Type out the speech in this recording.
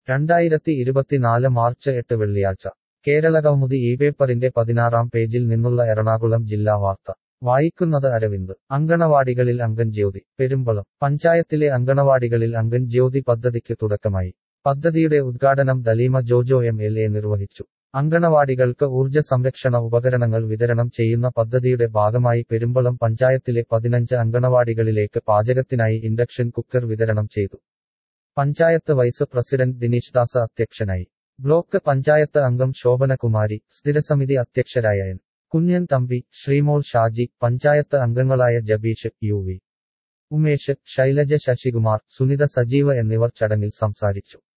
രണ്ടായിരത്തി ഇരുപത്തിനാല് മാർച്ച് എട്ട് വെള്ളിയാഴ്ച കേരളകൗമുദി ഈ പേപ്പറിന്റെ പതിനാറാം പേജിൽ നിന്നുള്ള എറണാകുളം ജില്ലാ വാർത്ത വായിക്കുന്നത് അരവിന്ദ് അങ്കണവാടികളിൽ അങ്കൻജ്യോതി പെരുമ്പളം പഞ്ചായത്തിലെ അങ്കണവാടികളിൽ അങ്കൻജ്യോതി പദ്ധതിക്ക് തുടക്കമായി പദ്ധതിയുടെ ഉദ്ഘാടനം Daleema Jojo M L A നിർവഹിച്ചു അങ്കണവാടികൾക്ക് ഊർജ്ജ സംരക്ഷണ ഉപകരണങ്ങൾ വിതരണം ചെയ്യുന്ന പദ്ധതിയുടെ ഭാഗമായി പെരുമ്പളം പഞ്ചായത്തിലെ പതിനഞ്ച് അങ്കണവാടികളിലേക്ക് പാചകത്തിനായി ഇൻഡക്ഷൻ കുക്കർ വിതരണം ചെയ്തു പഞ്ചായത്ത് വൈസ് പ്രസിഡന്റ് ദിനേശ് ദാസ് അധ്യക്ഷനായി ബ്ലോക്ക് പഞ്ചായത്ത് അംഗം ശോഭനകുമാരി സ്ഥിരസമിതി അധ്യക്ഷരായ എൻ കുഞ്ഞൻ തമ്പി ശ്രീമോൾ ഷാജി പഞ്ചായത്ത് അംഗങ്ങളായ ജബീഷ് യു വി ഉമേഷ് ശൈലജ ശശികുമാർ സുനിത സജീവ എന്നിവർ ചടങ്ങിൽ സംസാരിച്ചു